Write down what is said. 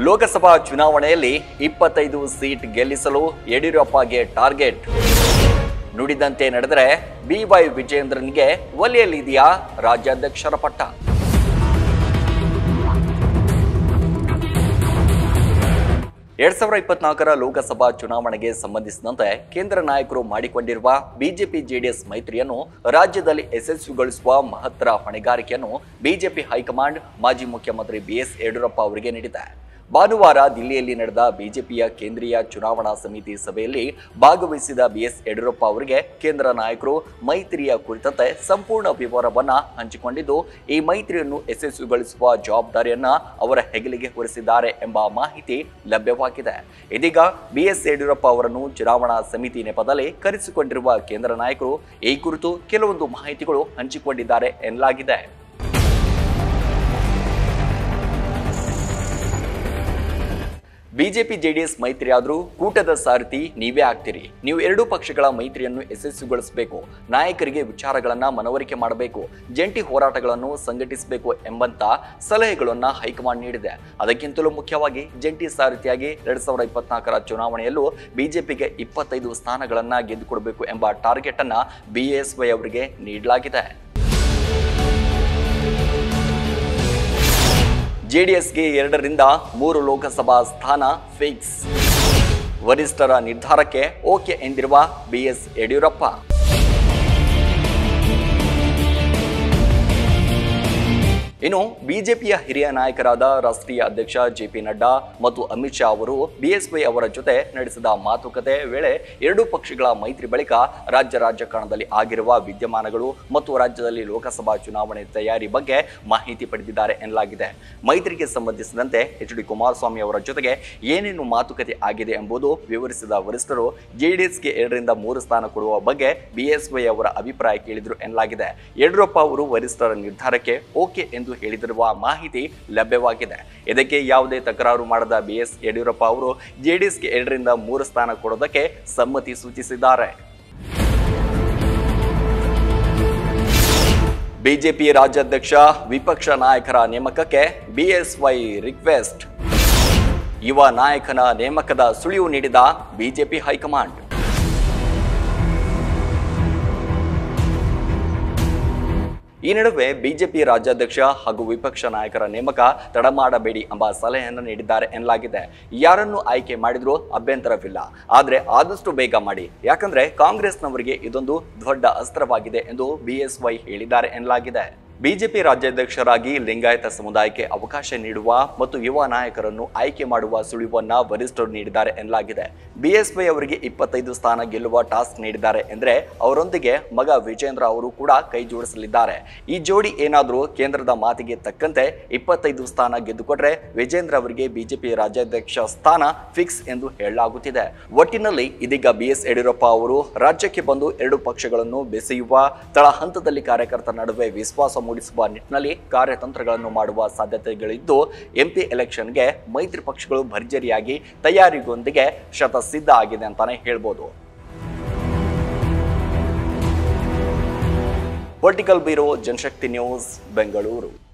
ಲೋಕಸಭಾ ಚುನಾವಣೆಯಲ್ಲಿ ಇಪ್ಪತ್ತೈದು seat ಗೆಲ್ಲಿಸಲು ಯಡಿಯೂರಪ್ಪಗೆ target ನುಡಿದಂತೆ ನಡೆದರೆ ಬಿವೈ ವಿಜೇಂದ್ರನ್ಗೆ ಒಲೆಯಲ್ಲಿದೆಯಾ ರಾಜ್ಯಾಧ್ಯಕ್ಷರ ಪಟ್ಟ ಎರಡ್ ಸಾವಿರದ ಇಪ್ಪತ್ನಾಲ್ಕರ ಲೋಕಸಭಾ ಚುನಾವಣೆಗೆ ಸಂಬಂಧಿಸಿದಂತೆ ಕೇಂದ್ರ ನಾಯಕರು ಮಾಡಿಕೊಂಡಿರುವ ಬಿಜೆಪಿ ಜೆಡಿಎಸ್ ಮೈತ್ರಿಯನ್ನು ರಾಜ್ಯದಲ್ಲಿ ಯಶಸ್ವಿಗೊಳಿಸುವ ಮಹತ್ತರ ಹೊಣೆಗಾರಿಕೆಯನ್ನು ಬಿಜೆಪಿ ಹೈಕಮಾಂಡ್ ಮಾಜಿ ಮುಖ್ಯಮಂತ್ರಿ ಬಿಎಸ್ ಯಡಿಯೂರಪ್ಪ ಅವರಿಗೆ ನೀಡಿದೆ ಭಾನುವಾರ ದಿಲ್ಲಿಯಲ್ಲಿ ನಡೆದ ಬಿಜೆಪಿಯ ಕೇಂದ್ರೀಯ ಚುನಾವಣಾ ಸಮಿತಿ ಸಭೆಯಲ್ಲಿ ಭಾಗವಹಿಸಿದ ಬಿಎಸ್ ಯಡಿಯೂರಪ್ಪ ಅವರಿಗೆ ಕೇಂದ್ರ ನಾಯಕರು ಮೈತ್ರಿಯ ಕುರಿತಂತೆ ಸಂಪೂರ್ಣ ವಿವರವನ್ನ ಹಂಚಿಕೊಂಡಿದ್ದು ಈ ಮೈತ್ರಿಯನ್ನು ಯಶಸ್ವಿಗೊಳಿಸುವ ಜವಾಬ್ದಾರಿಯನ್ನ ಅವರ ಹೆಗಲಿಗೆ ಹೊರಿಸಿದ್ದಾರೆ ಎಂಬ ಮಾಹಿತಿ ಲಭ್ಯವಾಗಿದೆ ಇದೀಗ ಬಿಎಸ್ ಯಡಿಯೂರಪ್ಪ ಅವರನ್ನು ಚುನಾವಣಾ ಸಮಿತಿ ನೆಪದಲ್ಲಿ ಕರೆಸಿಕೊಂಡಿರುವ ಕೇಂದ್ರ ನಾಯಕರು ಈ ಕುರಿತು ಕೆಲವೊಂದು ಮಾಹಿತಿಗಳು ಹಂಚಿಕೊಂಡಿದ್ದಾರೆ ಎನ್ನಲಾಗಿದೆ ಬಿಜೆಪಿ ಜೆಡಿಎಸ್ ಮೈತ್ರಿ ಆದರೂ ಕೂಟದ ಸಾರಥಿ ನೀವೇ ಆಗ್ತೀರಿ ನೀವು ಎರಡೂ ಪಕ್ಷಗಳ ಮೈತ್ರಿಯನ್ನು ಯಶಸ್ವಿಗೊಳಿಸಬೇಕು ನಾಯಕರಿಗೆ ವಿಚಾರಗಳನ್ನ ಮನವರಿಕೆ ಮಾಡಬೇಕು ಜಂಟಿ ಹೋರಾಟಗಳನ್ನು ಸಂಘಟಿಸಬೇಕು ಎಂಬಂತ ಸಲಹೆಗಳನ್ನ ಹೈಕಮಾಂಡ್ ನೀಡಿದೆ ಅದಕ್ಕಿಂತಲೂ ಮುಖ್ಯವಾಗಿ ಜಂಟಿ ಸಾರಥಿಯಾಗಿ ಎರಡ್ ಸಾವಿರದ ಇಪ್ಪತ್ನಾಲ್ಕರ ಚುನಾವಣೆಯಲ್ಲೂ ಬಿಜೆಪಿಗೆ ಇಪ್ಪತ್ತೈದು ಸ್ಥಾನಗಳನ್ನ ಗೆದ್ದುಕೊಡಬೇಕು ಎಂಬ ಟಾರ್ಗೆಟ್ ಅನ್ನ ಬಿಎಸ್ವೈ ಅವರಿಗೆ ನೀಡಲಾಗಿದೆ ಜೆಡಿಎಸ್ಗೆ ಎರಡರಿಂದ ಮೂರು ಲೋಕಸಭಾ ಸ್ಥಾನ ಫಿಕ್ಸ್ ವರಿಷ್ಠರ ನಿರ್ಧಾರಕ್ಕೆ ಓಕೆ ಎಂದಿರುವ ಬಿಎಸ್ ಯಡಿಯೂರಪ್ಪ ಇನ್ನು ಬಿಜೆಪಿಯ ಹಿರಿಯ ನಾಯಕರಾದ ರಾಷ್ಟ್ರೀಯ ಅಧ್ಯಕ್ಷ ಜೆ ಪಿ ನಡ್ಡಾ ಮತ್ತು ಅಮಿತ್ ಶಾ ಅವರು ಬಿಎಸ್ವೈ ಅವರ ಜೊತೆ ನಡೆಸಿದ ಮಾತುಕತೆ ವೇಳೆ ಎರಡೂ ಪಕ್ಷಗಳ ಮೈತ್ರಿ ಬಳಿಕ ರಾಜ್ಯ ರಾಜಕಾರಣದಲ್ಲಿ ಆಗಿರುವ ವಿದ್ಯಮಾನಗಳು ಮತ್ತು ರಾಜ್ಯದಲ್ಲಿ ಲೋಕಸಭಾ ಚುನಾವಣೆ ತಯಾರಿ ಬಗ್ಗೆ ಮಾಹಿತಿ ಪಡೆದಿದ್ದಾರೆ ಎನ್ನಲಾಗಿದೆ ಮೈತ್ರಿಗೆ ಸಂಬಂಧಿಸಿದಂತೆ ಎಚ್ ಡಿ ಕುಮಾರಸ್ವಾಮಿ ಅವರ ಜೊತೆಗೆ ಏನೇನು ಮಾತುಕತೆ ಆಗಿದೆ ಎಂಬುದು ವಿವರಿಸಿದ ವರಿಷ್ಠರು ಜೆಡಿಎಸ್ಗೆ ಎರಡರಿಂದ ಮೂರು ಸ್ಥಾನ ಕೊಡುವ ಬಗ್ಗೆ ಬಿಎಸ್ವೈ ಅವರ ಅಭಿಪ್ರಾಯ ಕೇಳಿದ್ರು ಎನ್ನಲಾಗಿದೆ ಯಡಿಯೂರಪ್ಪ ಅವರು ವರಿಷ್ಠರ ನಿರ್ಧಾರಕ್ಕೆ ಓಕೆ ಎಂದು ಹೇಳಿದಿರುವ ಮಾಹಿತಿ ಲಭ್ಯವಾಗಿದೆ ಇದಕ್ಕೆ ಯಾವುದೇ ತಕರಾರು ಮಾಡದ ಬಿಎಸ್ ಯಡಿಯೂರಪ್ಪ ಅವರು ಜೆಡಿಎಸ್ಗೆ ಎರಡರಿಂದ ಮೂರು ಸ್ಥಾನ ಕೊಡೋದಕ್ಕೆ ಸಮ್ಮತಿ ಸೂಚಿಸಿದ್ದಾರೆ ಬಿಜೆಪಿ ರಾಜ್ಯಾಧ್ಯಕ್ಷ ವಿಪಕ್ಷ ನಾಯಕರ ನೇಮಕಕ್ಕೆ ಬಿಎಸ್ವೈ ರಿಕ್ವೆಸ್ಟ್ ಯುವ ನಾಯಕನ ನೇಮಕದ ಸುಳಿವು ನೀಡಿದ ಬಿಜೆಪಿ ಹೈಕಮಾಂಡ್ ಈ ನಡುವೆ ಬಿಜೆಪಿ ರಾಜ್ಯಾಧ್ಯಕ್ಷ ಹಾಗೂ ವಿಪಕ್ಷ ನಾಯಕರ ನೇಮಕ ತಡ ಮಾಡಬೇಡಿ ಎಂಬ ಸಲಹೆಯನ್ನು ನೀಡಿದ್ದಾರೆ ಎನ್ನಲಾಗಿದೆ ಯಾರನ್ನು ಆಯ್ಕೆ ಮಾಡಿದ್ರೂ ಅಭ್ಯಂತರವಿಲ್ಲ ಆದ್ರೆ ಆದಷ್ಟು ಬೇಗ ಮಾಡಿ ಯಾಕಂದ್ರೆ ಕಾಂಗ್ರೆಸ್ನವರಿಗೆ ಇದೊಂದು ದೊಡ್ಡ ಅಸ್ತ್ರವಾಗಿದೆ ಎಂದು ಬಿಎಸ್ವೈ ಹೇಳಿದ್ದಾರೆ ಎನ್ನಲಾಗಿದೆ ಬಿಜೆಪಿ ರಾಜ್ಯಾಧ್ಯಕ್ಷರಾಗಿ ಲಿಂಗಾಯತ ಸಮುದಾಯಕ್ಕೆ ಅವಕಾಶ ನೀಡುವ ಮತ್ತು ಯುವ ನಾಯಕರನ್ನು ಆಯ್ಕೆ ಮಾಡುವ ಸುಳಿವನ್ನ ವರಿಷ್ಠರು ನೀಡಿದ್ದಾರೆ ಎನ್ನಲಾಗಿದೆ ಬಿಎಸ್ವೈ ಅವರಿಗೆ ಇಪ್ಪತ್ತೈದು ಸ್ಥಾನ ಗೆಲ್ಲುವ ಟಾಸ್ಕ್ ನೀಡಿದ್ದಾರೆ ಎಂದ್ರೆ ಅವರೊಂದಿಗೆ ಮಗ ವಿಜೇಂದ್ರ ಅವರು ಕೂಡ ಕೈ ಜೋಡಿಸಲಿದ್ದಾರೆ ಈ ಜೋಡಿ ಏನಾದರೂ ಕೇಂದ್ರದ ಮಾತಿಗೆ ತಕ್ಕಂತೆ ಇಪ್ಪತ್ತೈದು ಸ್ಥಾನ ಗೆದ್ದುಕೊಟ್ರೆ ವಿಜೇಂದ್ರ ಅವರಿಗೆ ಬಿಜೆಪಿ ರಾಜ್ಯಾಧ್ಯಕ್ಷ ಸ್ಥಾನ ಫಿಕ್ಸ್ ಎಂದು ಹೇಳಲಾಗುತ್ತಿದೆ ಒಟ್ಟಿನಲ್ಲಿ ಇದೀಗ ಬಿಎಸ್ ಯಡಿಯೂರಪ್ಪ ಅವರು ರಾಜ್ಯಕ್ಕೆ ಬಂದು ಎರಡು ಪಕ್ಷಗಳನ್ನು ಬೆಸೆಯುವ ತಳ ಹಂತದಲ್ಲಿ ಕಾರ್ಯಕರ್ತರ ನಡುವೆ ವಿಶ್ವಾಸ ಮೂಡಿಸುವ ನಿಟ್ಟಿನಲ್ಲಿ ಕಾರ್ಯತಂತ್ರಗಳನ್ನು ಮಾಡುವ ಸಾಧ್ಯತೆಗಳಿದ್ದು ಎಂಪಿ ಎಲೆಕ್ಷನ್ಗೆ ಮೈತ್ರಿ ಪಕ್ಷಗಳು ಭರ್ಜರಿಯಾಗಿ ತಯಾರಿಗೊಂದಿಗೆ ಶತಸಿದ್ಧ ಆಗಿದೆ ಅಂತಾನೆ ಹೇಳ್ಬೋದು political bureau Janashakti news Bengaluru